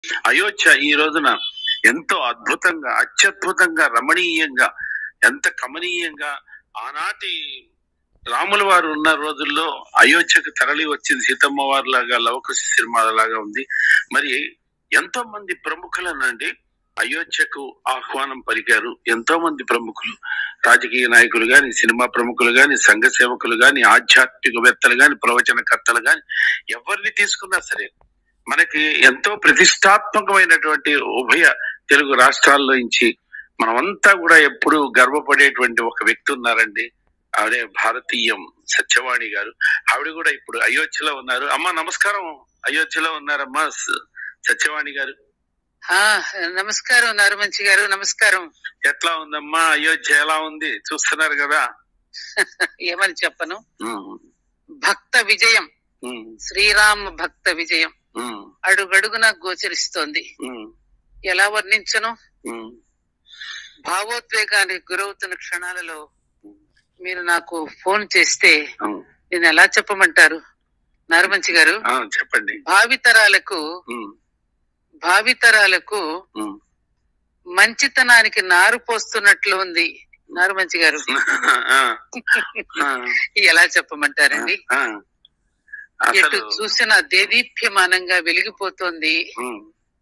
అయోధ్య ఈ రోజున ఎంతో అద్భుతంగా అత్యద్భుతంగా రమణీయంగా ఎంత కమనీయంగా ఆనాటి రాముల వారు ఉన్న రోజుల్లో అయోధ్యకు తరలి వచ్చింది సీతమ్మ వారి లాగా లవకుశ సినిమా లాగా ఉంది మరి ఎంతో మంది ప్రముఖులనండి అయోధ్యకు ఆహ్వానం పలికారు ఎంతో మంది ప్రముఖులు రాజకీయ నాయకులు గాని సినిమా ప్రముఖులు గాని సంఘ సేవకులు గాని ఆధ్యాత్మికవేత్తలు గాని ప్రవచనకర్తలు గాని ఎవరిని తీసుకున్నా సరే మనకి ఎంతో ప్రతిష్టాత్మకమైనటువంటి ఉభయ తెలుగు రాష్ట్రాల్లో నుంచి మనమంతా కూడా ఎప్పుడు గర్వపడేటువంటి ఒక వ్యక్తి ఉన్నారండి ఆవిడే భారతీయం సత్యవాణి గారు ఆవిడ కూడా ఇప్పుడు అయోధ్యలో ఉన్నారు అమ్మా నమస్కారం అయోధ్యలో ఉన్నారమ్మా స- సత్యవాణి గారు ఆ నమస్కారం నారమంచి గారు నమస్కారం ఎట్లా ఉందమ్మా అయోధ్య ఎలా ఉంది చూస్తున్నారు కదా ఏమని చెప్పను ఉమ్, భక్త విజయం ఉమ్, శ్రీరామ భక్త విజయం ఉమ్, అడుగడుగున గోచరిస్తోంది ఉమ్, ఎలా వర్ణించను ఉమ్, భావోద్వేగానికి గురవుతున్న క్షణాలలో మీరు నాకు ఫోన్ చేస్తే ఉమ్. నేను ఎలా చెప్పమంటారు నారమంచి గారు ఆ, చెప్పండి భావితరాలకు ఉమ్, భావితరాలకు ఉమ్. మంచితనానికి నారు పోస్తున్నట్లు ఉంది నారమంచి గారు ఆ, ఆ, ఎలా చెప్పమంటారండి ఆ. ఎటు అసలు చూసినా దేదీప్యమానంగా వెలిగిపోతోంది ఉమ్,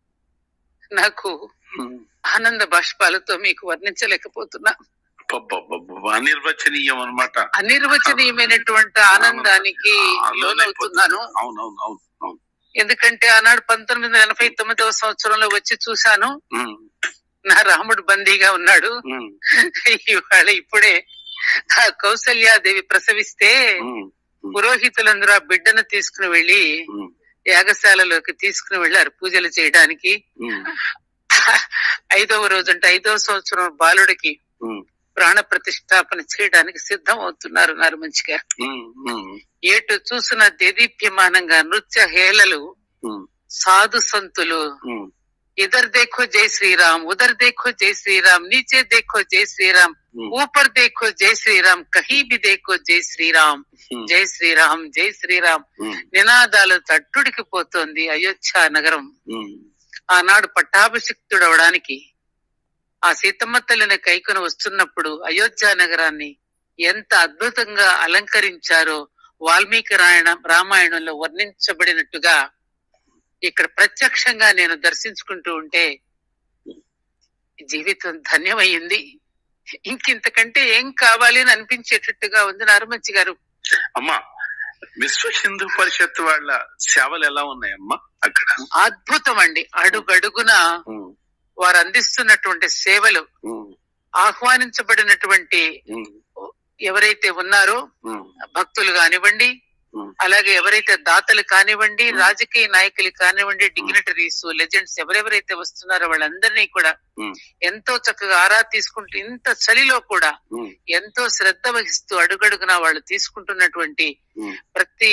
నాకు ఉమ్. ఆనంద బాష్పాలతో మీకు వర్ణించలేకపోతున్నా అబ్బబ్బబ్బబ్బ, అనిర్వచనీయం అనమాట అనిర్వచనీయమైనటువంటి ఆనందానికి లోనవుతున్నాను అవునవును అవును అవును ఎందుకంటే ఆనాడు పంతొమ్మిది వందల ఎనభై తొమ్మిదవ సంవత్సరంలో వచ్చి చూశాను ఉమ్, నా రాముడు బందీగా ఉన్నాడు ఉమ్, ఇవాళ ఇప్పుడే ఆ కౌసల్యాదేవి ప్రసవిస్తే ఉమ్, పురోహితులందరూ ఆ బిడ్డను తీసుకుని వెళ్లి ఉమ్, యాగశాలలోకి తీసుకుని వెళ్లారు పూజలు చేయడానికి ఉమ్, ఐదవ రోజుంటే ఐదవ సంవత్సరం బాలుడికి ఉమ్, ప్రాణ ప్రతిష్టాపన చేయడానికి సిద్ధం అవుతున్నారు నారు మంచిగా ఉమ్, ఉమ్, ఏటు చూసిన దేదీప్యమానంగా నృత్య హేళలు ఉమ్, సాధు సంతులు ఉమ్, इधर देखो जय श्री राम उधर देखो जय श्री राम नीचे देखो जय श्री राम ఉమ్, ऊपर देखो जय श्री राम कहीं भी देखो जय श्री राम ఉమ్, జై శ్రీరామ్ జై శ్రీరామ్ ఉమ్, నినాదాలు తట్టుడికి పోతోంది అయోధ్య నగరం ఉమ్, ఆనాడు పట్టాభిషిక్తుడవడానికి ఆ సీతమ్మ తల్లిని కైకొని వస్తున్నప్పుడు అయోధ్య నగరాన్ని ఎంత అద్భుతంగా అలంకరించారో వాల్మీకి రాయణ రామాయణంలో వర్ణించబడినట్టుగా ఇక్కడ ప్రత్యక్షంగా నేను దర్శించుకుంటూ ఉంటే జీవితం ధన్యమయ్యింది ఇంకింతకంటే ఏం కావాలి అని అనిపించేటట్టుగా ఉంది నారమంచి గారు అమ్మా విశ్వ హిందూ పరిషత్ వాళ్ళ సేవలు ఎలా ఉన్నాయమ్మా అక్కడ అద్భుతం అండి అడుగడుగున ఉమ్, వారు అందిస్తున్నటువంటి సేవలు ఉమ్, ఆహ్వానించబడినటువంటి ఉమ్, ఎవరైతే ఉన్నారో ఉమ్, భక్తులు కానివ్వండి ఉమ్, అలాగే ఎవరైతే దాతలు కానివ్వండి Hmm. రాజకీయ నాయకులు కానివ్వండి డిగ్నిటరీస్ లెజెండ్స్ ఎవరెవరైతే వస్తున్నారో వాళ్ళందరినీ కూడా Hmm. ఎంతో చక్కగా ఆరా తీసుకుంటూ ఇంత చలిలో కూడా ఉమ్, ఎంతో శ్రద్ధ వహిస్తూ అడుగడుగున వాళ్ళు తీసుకుంటున్నటువంటి ఉమ్, ప్రతి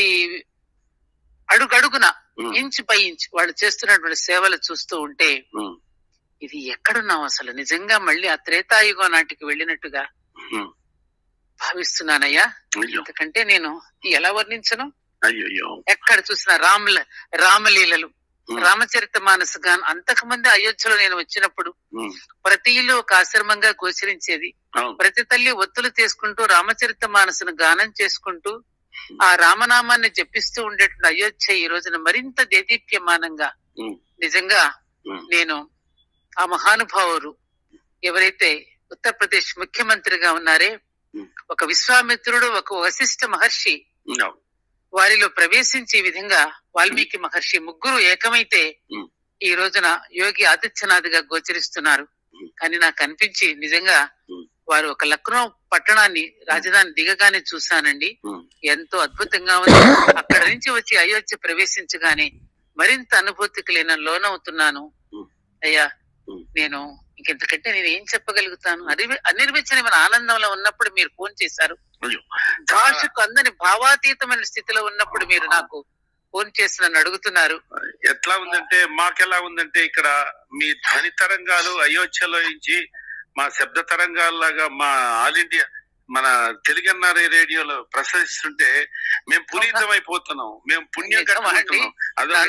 అడుగడుగున ఉమ్, ఇంచు పై ఇంచు వాళ్ళు చేస్తున్నటువంటి సేవలు చూస్తూ ఉంటే ఉమ్, ఇది ఎక్కడున్నాం అసలు నిజంగా మళ్ళీ ఆ త్రేతాయుగం నాటికి వెళ్ళినట్టుగా ఉమ్. భావిస్తున్నానయ్యా అయ్యో ఎందుకంటే నేను ఎలా వర్ణించను అయ్యో ఎక్కడ చూసిన రాముల రామలీలలు Hmm. రామచరిత మానస గాన్ అంతకుముందు అయోధ్యలో నేను వచ్చినప్పుడు ఉమ్, ప్రతి ఇల్లు ఒక ఆశ్రమంగా గోచరించేది అవును ప్రతి తల్లి ఒత్తులు తీసుకుంటూ రామచరిత మానసును గానం చేసుకుంటూ ఆ రామనామాన్ని జపిస్తూ ఉండేటువంటి అయోధ్య ఈ రోజున మరింత దేదీప్యమానంగా ఉమ్, నిజంగా ఉమ్, నేను ఆ మహానుభావులు ఎవరైతే ఉత్తరప్రదేశ్ ముఖ్యమంత్రిగా ఉన్నారే Hmm. ఒక విశ్వామిత్రుడు ఒక వశిష్ఠ మహర్షి అవును. వారిలో ప్రవేశించే విధంగా వాల్మీకి మహర్షి ముగ్గురు ఏకమైతే Hmm. ఈ రోజున యోగి ఆదిత్యనాథ్ గా గోచరిస్తున్నారు Hmm. కానీ నాకు అనిపించి నిజంగా Hmm. వారు ఒక లక్నో పట్టణాన్ని రాజధాని దిగగానే చూశానండి ఉమ్, ఎంతో అద్భుతంగా ఉంది అక్కడ నుంచి వచ్చి అయోధ్య ప్రవేశించగానే మరింత అనుభూతికి నేను లోనవుతున్నాను Hmm. అయ్యా Hmm. నేను ఇంకెంతకంటే నేను ఏం చెప్పగలుగుతాను అనిర్వ- అనిర్వచనమైన ఆనందంలో ఉన్నప్పుడు మీరు ఫోన్ చేశారు అయ్యో భాషకు అందని భావాతీతమైన స్థితిలో ఉన్నప్పుడు మీరు నాకు ఫోన్ చేసి నన్ను అడుగుతున్నారు ఎట్లా ఉందంటే మాకెలా ఉందంటే ఇక్కడ మీ ధ్వని తరంగాలు అయోధ్యలో నుంచి మా శబ్ద తరంగాల్లాగా మా ఆల్ ఇండియా మన తెలుగన్నారి రేడియోలో ప్రసరిస్తుంటే మేము పునీతం అయిపోతున్నాం మేము పుణ్యం నిజమా అండి? కట్టుకుంటున్నాం అదో నాన్న,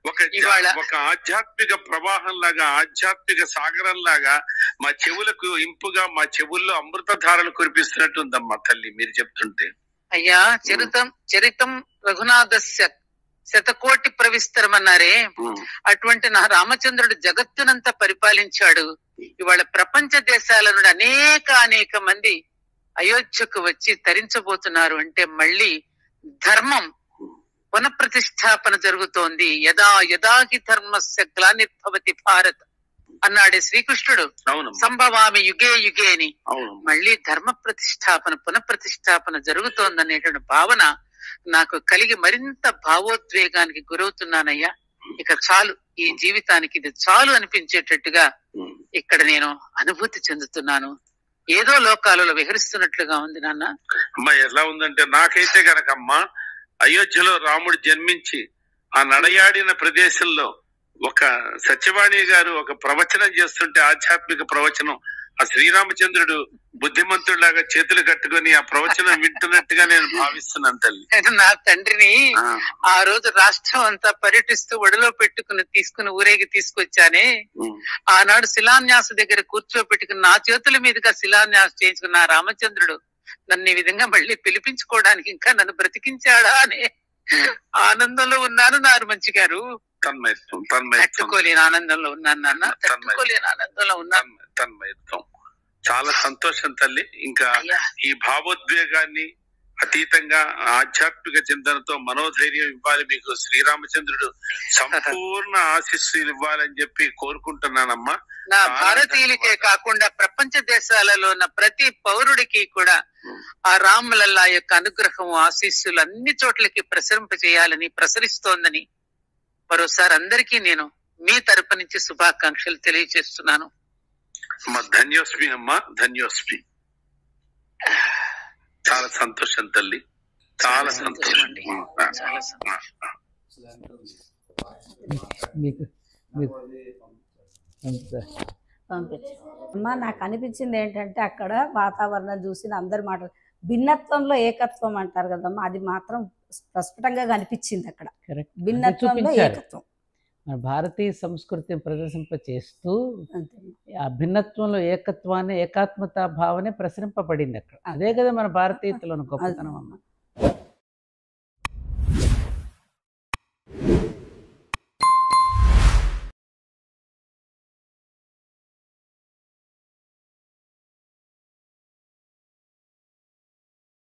ఒక జ- ఇవాళ- ఒక ఆధ్యాత్మిక ప్రవాహం లాగా ఆధ్యాత్మిక సాగరం లాగా మా చెవులకు ఇంపుగా మా చెవుల్లో అమృతధారలు కురిపిస్తున్నట్టు ఉందమ్మా తల్లి మీరు చెప్తుంటే అయ్యా చరితం చరితం రఘునాథస్య శతకోటి ప్రవిస్తరమన్నారే ఉమ్, అటువంటి నా రామచంద్రుడు జగత్తునంతా పరిపాలించాడు ఇవాళ ప్రపంచ దేశాల నుండి అనేక అనేక మంది అయోధ్యకు వచ్చి తరించబోతున్నారు అంటే మళ్ళీ ధర్మం పునఃప్రతిష్టాపన జరుగుతోంది యదా యదాకి ధర్మస్య గ్లానిర్భవతి భారత్ అన్నాడే శ్రీకృష్ణుడు అవునమ్మా సంభవామి యుగే యుగే అని అవును మళ్ళీ ధర్మ ప్రతిష్టాపన పునఃప్రతిష్టాపన జరుగుతోందనేటువంటి భావన నాకు కలిగి మరింత భావోద్వేగానికి గురవుతున్నానయ్యా ఇక చాలు ఈ జీవితానికి ఇది చాలు అనిపించేటట్టుగా ఉమ్. ఇక్కడ నేను అనుభూతి చెందుతున్నాను ఏదో లోకాలలో విహరిస్తున్నట్లుగా ఉంది నాన్న అమ్మా ఎలా ఉందంటే నాకైతే గనకమ్మా అయోధ్యలో రాముడు జన్మించి ఆ నడయాడిన ప్రదేశంలో ఒక సత్యవాణి గారు ఒక ప్రవచనం చేస్తుంటే ఆధ్యాత్మిక ప్రవచనం ఆ శ్రీరామచంద్రుడు బుద్ధిమంతుడిలాగా చేతులు కట్టుకొని ఆ ప్రవచనం వింటున్నట్టుగా నేను భావిస్తున్నాను తల్లి నా తండ్రిని ఆ, ఆ రోజు రాష్ట్రం అంతా పర్యటిస్తూ ఒడిలో పెట్టుకుని తీసుకుని ఊరేగి తీసుకొచ్చానే ఉమ్, ఆనాడు శిలాన్యాస దగ్గర కూర్చోబెట్టుకుని నా చేతుల మీదుగా శిలాన్యాసం చేయించుకున్న ఆ రామచంద్రుడు నన్ను ఈ విధంగా మళ్ళీ పిలిపించుకోవడానికి ఇంకా నన్ను బ్రతికించాడా అనే ఆనందంలో ఉన్నాను నారు మంచి గారు తన్మయత్వం తన్మయత్వం తట్టుకోలేని ఆనందంలో ఉన్నాను నాన్న తట్టుకోలేని ఆనందంలో ఉన్నాను తన్మ- తన్మయత్వం చాలా సంతోషం తల్లి ఇంకా అయ్యా ఈ భావోద్వేగాన్ని అతీతంగా ఆధ్యాత్మిక చింతనతో మనోధైర్యం ఇవ్వాలి మీకు శ్రీరామచంద్రుడు సంపూర్ణ ఆశీస్సులు ఇవ్వాలని చెప్పి కోరుకుంటున్నానమ్మా నా భారతీయులకే కాకుండా ప్రపంచ దేశాలలో ఉన్న ప్రతి పౌరుడికి కూడా ఆ రాములల్లా యొక్క అనుగ్రహం ఆశీస్సులు అన్ని చోట్లకి ప్రసరింప చేయాలని ప్రసరిస్తోందని మరోసారి అందరికీ నేను మీ తరపు నుంచి శుభాకాంక్షలు తెలియజేస్తున్నాను అమ్మ ధన్యోస్మి అమ్మ ధన్యోస్మి చాలా సంతోషం తల్లి చాలా చాలా సంతోషం సంతోషం అండి. ఉమ్, ఆ, చాలా ఆ, ఆ. మీకు మీకు అంతే. పంపించు అమ్మ నాకు అనిపించింది ఏంటంటే అక్కడ వాతావరణం చూసిన అందరి మాటలు భిన్నత్వంలో ఏకత్వం అంటారు కదమ్మా అది మాత్రం ప్రస్ఫుటంగా కనిపించింది అక్కడ కరెక్ట్ అదే భిన్నత్వంలో చూపించారు ఏకత్వం మన భారతీయ సంస్కృతిని ప్రదర్శింప చేస్తూ అంతే ఆ భిన్నత్వంలో ఏకత్వాన్ని ఏకాత్మత భావనే ప్రసరింపబడింది అక్కడ అదే కదా మన భారతీయతలోని గొప్పతనం అమ్మ